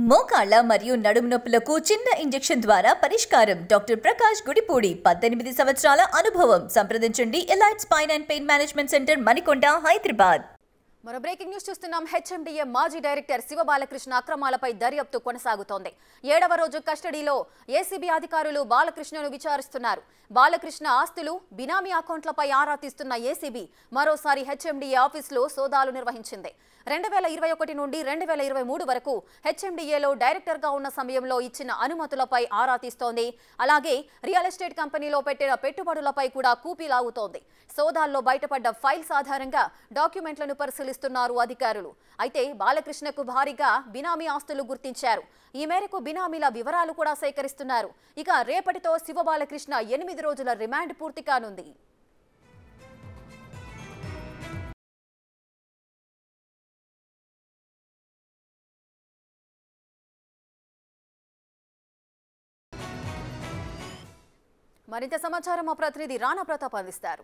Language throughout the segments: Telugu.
మోకాళ్ల మరియు నడుము నొప్పులకు చిన్న ఇంజెక్షన్ ద్వారా పరిష్కారం డాక్టర్ ప్రకాష్ గుడిపూడి పద్దెనిమిది సంవత్సరాల అనుభవం సంప్రదించండి Elite spine and pain management centre Manikonda Hyderabad మరో బ్రేకింగ్ న్యూస్ చూస్తున్నాం హెచ్ఎండిఏ మాజీ డైరెక్టర్ శివ బాలకృష్ణ అక్రమాలపై దర్యాప్తు కొనసాగుతోంది ఏడవ రోజు కస్టడీలో ఏసీబీ అధికారులు బాలకృష్ణను విచారిస్తున్నారు బాలకృష్ణ ఆస్తులు బినామీ అకౌంట్లపై ఆరా తీస్తున్న ఏసీబీ మరోసారి హెచ్ఎండిఏ ఆఫీసులో సోదాలు నిర్వహించింది రెండు వేల ఇరవై ఒకటి నుండి రెండు వేల ఇరవై మూడు వరకు హెచ్ఎండిఏలో డైరెక్టర్గా ఉన్న సమయంలో ఇచ్చిన అనుమతులపై ఆరా తీస్తోంది అలాగే రియల్ ఎస్టేట్ కంపెనీలో పెట్టిన పెట్టుబడులపై కూడా కూపీ లాగుతోంది సోదాల్లో బయటపడ్డ ఫైల్స్ ఆధారంగా డాక్యుమెంట్లను పరిశీలిస్తున్నారు అధికారులు అయితే బాలకృష్ణకు భారీగా బినామీ ఆస్తులు గుర్తించారు ఈ మేరకు బినామీల వివరాలు కూడా సేకరిస్తున్నారు ఇక రేపటితో శివ బాలకృష్ణ ఎనిమిది రోజుల రిమాండ్ పూర్తి కానుంది మరింత సమాచారం మా ప్రతినిధి రాణా ప్రతాప్ అందిస్తారు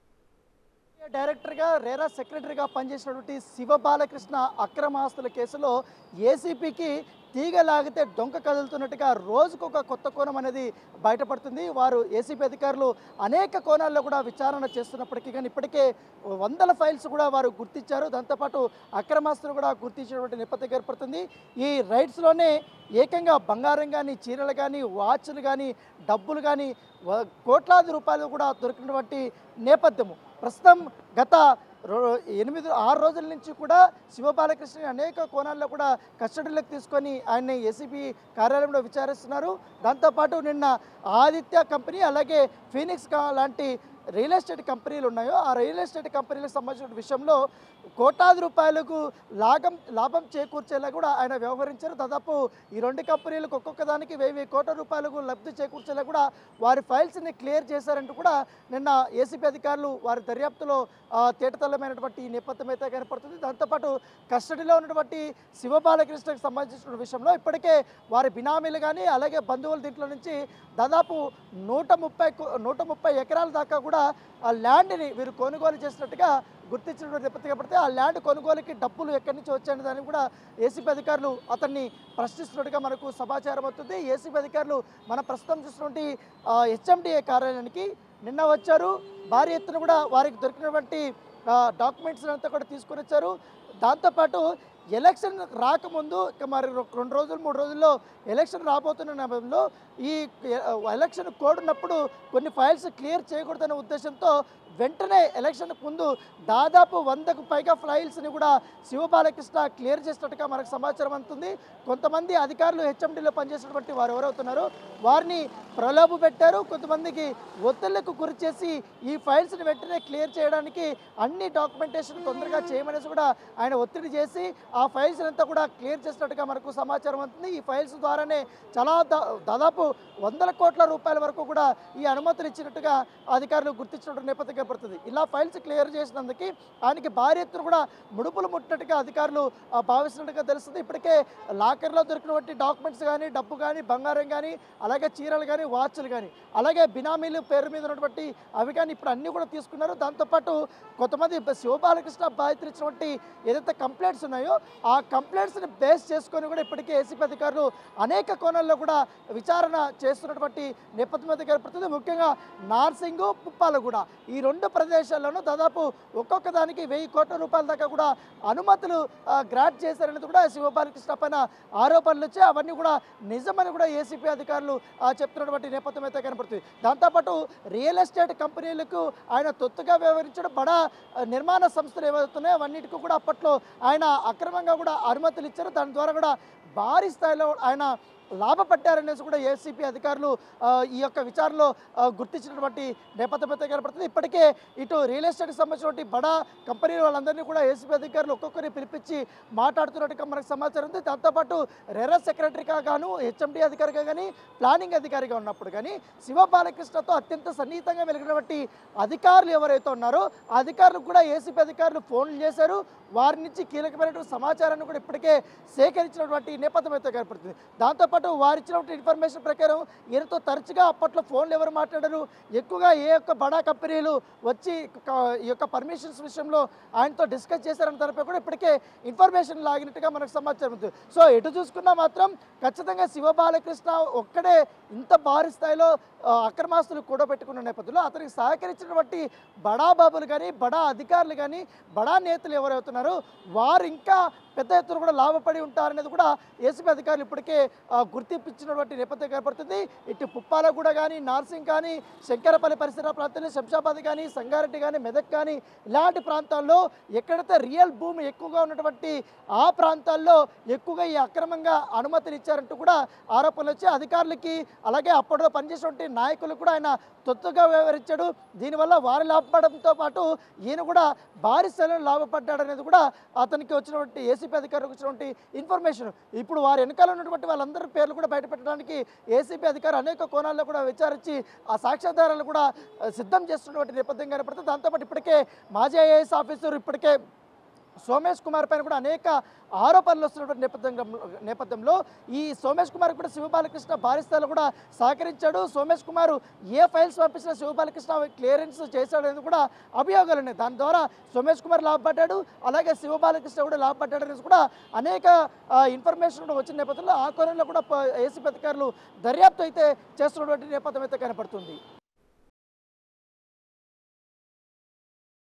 డైరెక్టర్గా రేరా సెక్రటరీగా పనిచేసినటువంటి శివ బాలకృష్ణ అక్రమ ఆస్తుల కేసులో ఏసీపీకి తీగ లాగితే డొంక కదులుతున్నట్టుగా రోజుకొక కొత్త కోణం అనేది బయటపడుతుంది వారు ఏసీపీ అధికారులు అనేక కోణాల్లో కూడా విచారణ చేస్తున్నప్పటికీ కానీ ఇప్పటికే వందల ఫైల్స్ కూడా వారు గుర్తించారు దాంతోపాటు అక్రమాస్తులు కూడా గుర్తించినటువంటి నేపథ్యం ఏర్పడుతుంది ఈ రైడ్స్లోనే ఏకంగా బంగారం కానీ చీరలు కానీ వాచ్లు కానీ డబ్బులు కానీ వ- కోట్లాది రూపాయలు కూడా దొరికినటువంటి నేపథ్యము ప్రస్తుతం గత రో- ఎనిమిది ఆరు రోజుల నుంచి కూడా శివబాలకృష్ణ అనేక కోణాల్లో కూడా కస్టడీలోకి తీసుకొని ఆయన్ని ఏసీబీ కార్యాలయంలో విచారిస్తున్నారు దాంతోపాటు నిన్న ఆదిత్య కంపెనీ అలాగే ఫీనిక్స్ కా- లాంటి రియల్ ఎస్టేట్ కంపెనీలు ఉన్నాయో ఆ రియల్ ఎస్టేట్ కంపెనీలకు సంబంధించిన విషయంలో కోటాది రూపాయలకు లాభం లాభం చేకూర్చేలా కూడా ఆయన వ్యవహరించారు దాదాపు ఈ రెండు కంపెనీలకు ఒక్కొక్క దానికి వెయ్యి వెయ్యి కోట్ల రూపాయలకు లబ్ధి చేకూర్చేలా కూడా వారి ఫైల్స్ని క్లియర్ చేశారంటూ కూడా నిన్న ఏసీబీ అధికారులు వారి దర్యాప్తులో ఆ, తేటతల్లమైనటువంటి ఈ నేపథ్యం అయితే కనపడుతుంది దాంతోపాటు కస్టడీలో ఉన్నటువంటి శివబాలకృష్ణకు సంబంధించిన విషయంలో ఇప్పటికే వారి బినామీలు కానీ అలాగే బంధువుల దీంట్లో నుంచి దాదాపు నూట ముప్పై కు- నూట ముప్పై ఎకరాల దాకా కూడా ఆ ల్యాండ్ని వీరు కొనుగోలు చేసినట్టుగా గుర్తించినటువంటి నేపథ్యం పడితే ఆ ల్యాండ్ కొనుగోలుకి డబ్బులు ఎక్కడి నుంచి వచ్చాయని దాన్ని కూడా ఏసీబీ అధికారులు అతన్ని ప్రశ్నిస్తున్నట్టుగా మనకు సమాచారం అవుతుంది ఏసీబీ అధికారులు మన ప్రస్తుతం చూసినటువంటి హెచ్ఎండిఏ కార్యాలయానికి నిన్న వచ్చారు భారీ ఎత్తున కూడా వారికి దొరికినటువంటి డాక్యుమెంట్స్ అంతా కూడా తీసుకొని వచ్చారు దాంతోపాటు ఎలక్షన్ రాకముందు ఇక మరి రొ- రెండు రోజులు మూడు రోజుల్లో ఎలక్షన్ రాబోతున్న నేపథ్యంలో ఈ ఎ- ఎలక్షన్ కోడ్ ఉన్నప్పుడు కొన్ని ఫైల్స్ క్లియర్ చేయకూడదనే ఉద్దేశంతో వెంటనే ఎలక్షన్ ముందు దాదాపు వందకు పైగా ఫైల్స్ని కూడా శివబాలకృష్ణ క్లియర్ చేసినట్టుగా మనకు సమాచారం అందుతుంది కొంతమంది అధికారులు హెచ్ఎండిలో పనిచేసినటువంటి వారు ఎవరవుతున్నారో వారిని ప్రలోభ పెట్టారు కొంతమందికి ఒత్తిళ్లకు గురి చేసి ఈ ఫైల్స్ని వెంటనే క్లియర్ చేయడానికి అన్ని డాక్యుమెంటేషన్ తొందరగా చేయమనేసి కూడా ఆయన ఒత్తిడి చేసి ఆ ఫైల్స్ అంతా కూడా క్లియర్ చేసినట్టుగా మనకు సమాచారం అందుతుంది ఈ ఫైల్స్ ద్వారానే చాలా దా- దాదాపు వందల కోట్ల రూపాయల వరకు కూడా ఈ అనుమతులు ఇచ్చినట్టుగా అధికారులు గుర్తించినట్టు నేపథ్యం ఏర్పడుతుంది ఇలా ఫైల్స్ క్లియర్ చేసినందుకు ఆయనకి భారీ ఎత్తున కూడా ముడుపులు ముట్టినట్టుగా అధికారులు ఆ, భావిస్తున్నట్టుగా తెలుస్తుంది ఇప్పటికే లాకర్లో దొరికినటువంటి డాక్యుమెంట్స్ కానీ డబ్బు కానీ బంగారం కానీ అలాగే చీరలు కానీ వాచ్లు కానీ అలాగే బినామీలు పేరు మీద ఉన్నటువంటి అవి కానీ ఇప్పుడు అన్నీ కూడా తీసుకున్నారు దాంతోపాటు కొంతమంది బ- శివబాలకృష్ణ బాధితులు ఇచ్చినటువంటి ఏదైతే కంప్లైంట్స్ ఉన్నాయో ఆ కంప్లైంట్స్ని బేస్ చేసుకొని కూడా ఇప్పటికే ఏసీపీ అధికారులు అనేక కోణాల్లో కూడా విచారణ చేస్తున్నటువంటి నేపథ్యం అయితే ఏర్పడుతుంది ముఖ్యంగా నార్సింగ్ పుప్పాలగూడ ఈ రెండు ప్రదేశాల్లోనూ దాదాపు ఒక్కొక్క దానికి వెయ్యి కోట్ల రూపాయల దాకా కూడా అనుమతులు గ్రాంట్ చేశారనేది కూడా శివబాలకృష్ణ పైన ఆరోపణలు వచ్చాయి అవన్నీ కూడా నిజమని కూడా ఏసీపీ అధికారులు ఆ, చెప్తున్నటువంటి నేపథ్యం అయితే కనపడుతుంది దాంతోపాటు రియల్ ఎస్టేట్ కంపెనీలకు ఆయన తొత్తుగా వ్యవహరించడం బడా ఆ, నిర్మాణ సంస్థలు ఏవైతున్నాయో అవన్నిటికీ కూడా అప్పట్లో ఆయన అక్రమంగా కూడా అనుమతులు ఇచ్చారు దాని ద్వారా కూడా భారీ స్థాయిలో ఆయన లాభపడ్డారనేసి కూడా ఏసీపీ అధికారులు ఆ, ఈ యొక్క విచారణలో ఆ, గుర్తించినటువంటి నేపథ్యం అయితే కనపడుతుంది ఇప్పటికే ఇటు రియల్ ఎస్టేట్కి సంబంధించినటువంటి బడా కంపెనీ వాళ్ళందరినీ కూడా ఏసీపీ అధికారులు ఒక్కొక్కరిని పిలిపించి మాట్లాడుతున్నట్టుగా మనకు సమాచారం ఉంది దాంతోపాటు రెరా సెక్రటరీగా గాను హెచ్ఎండి అధికారిగా కానీ ప్లానింగ్ అధికారిగా ఉన్నప్పుడు కానీ శివ బాలకృష్ణతో అత్యంత సన్నిహితంగా వెలిగినటువంటి అధికారులు ఎవరైతే ఉన్నారో ఆ అధికారులకు కూడా ఏసీపీ అధికారులు ఫోన్లు చేశారు వారి నుంచి కీలకమైనటువంటి సమాచారాన్ని కూడా ఇప్పటికే సేకరించినటువంటి నేపథ్యం అయితే కనపడుతుంది దాంతోపాటు దాంతోపాటు వారు ఇచ్చినటువంటి ఇన్ఫర్మేషన్ ప్రకారం ఈయనతో తరచుగా అప్పట్లో ఫోన్లు ఎవరు మాట్లాడారు ఎక్కువగా ఏ యొక్క బడా కంపెనీలు వచ్చి క- ఈ యొక్క పర్మిషన్స్ విషయంలో ఆయనతో డిస్కస్ చేశారన్న తరపై కూడా ఇప్పటికే ఇన్ఫర్మేషన్ లాగినట్టుగా మనకు సమాచారం ఉంది సో ఎటు చూసుకున్నా మాత్రం ఖచ్చితంగా శివబాలకృష్ణ ఒక్కడే ఇంత భారీ స్థాయిలో ఆ, అక్రమాస్తులు కూడబెట్టుకున్న నేపథ్యంలో అతనికి సహకరించినటువంటి బడా బాబులు కానీ బడా అధికారులు కానీ బడా నేతలు ఎవరవుతున్నారో వారు ఇంకా పెద్ద ఎత్తున కూడా లాభపడి ఉంటారనేది కూడా ఏసీబీ అధికారులు ఇప్పటికే ఆ, గుర్తింపించినటువంటి నేపథ్యం కనపడుతుంది ఇటు పుప్పాలగూడ కానీ నార్సింగ్ కానీ శంకరపల్లి పరిసర ప్రాంతాల్లో శంషాబాద్ కానీ సంగారెడ్డి కానీ మెదక్ కానీ ఇలాంటి ప్రాంతాల్లో ఎక్కడైతే రియల్ భూమి ఎక్కువగా ఉన్నటువంటి ఆ ప్రాంతాల్లో ఎక్కువగా ఈ అక్రమంగా అనుమతులు ఇచ్చారంటూ కూడా ఆరోపణలు వచ్చి అధికారులకి అలాగే అప్పట్లో పనిచేసినటువంటి నాయకులు కూడా ఆయన తొత్తుగా వ్యవహరించాడు దీనివల్ల వారి లాభపడంతో పాటు ఈయన కూడా భారీ స్థాయిలో లాభపడ్డాడు అనేది కూడా అతనికి వచ్చినటువంటి ఏసీపీ అధికారులకు వచ్చినటువంటి ఇన్ఫర్మేషన్ ఇప్పుడు వారి వెనకాల ఉన్నటువంటి వాళ్ళందరి పేర్లు కూడా బయటపెట్టడానికి ఏసీపీ అధికారి అనేక కోణాల్లో కూడా విచారించి ఆ సాక్ష్యాధారాలు కూడా ఆ, సిద్ధం చేస్తున్నటువంటి నేపథ్యం కనపడుతుంది దాంతోపాటు ఇప్పటికే మాజీ ఐఏఎస్ ఆఫీసర్ ఇప్పటికే సోమేష్ కుమార్ పైన కూడా అనేక ఆరోపణలు వస్తున్నటువంటి నేపథ్యంలో నేపథ్యంలో ఈ సోమేష్ కుమార్ కూడా శివబాలకృష్ణ భారీ స్థాయిలో కూడా సహకరించాడు సోమేష్ కుమార్ ఏ ఫైల్స్ పంపించినా శివబాలకృష్ణ అవి క్లియరెన్స్ చేశాడు అనేది కూడా అభియోగాలు ఉన్నాయి దాని ద్వారా సోమేష్ కుమార్ లాభపడ్డాడు అలాగే శివబాలకృష్ణ కూడా లాభపడ్డాడు అనేది కూడా అనేక ఇన్ఫర్మేషన్ కూడా వచ్చిన నేపథ్యంలో ఆ కోణంలో కూడా ఏసీపీ అధికారులు దర్యాప్తు అయితే చేస్తున్నటువంటి నేపథ్యం అయితే కనపడుతుంది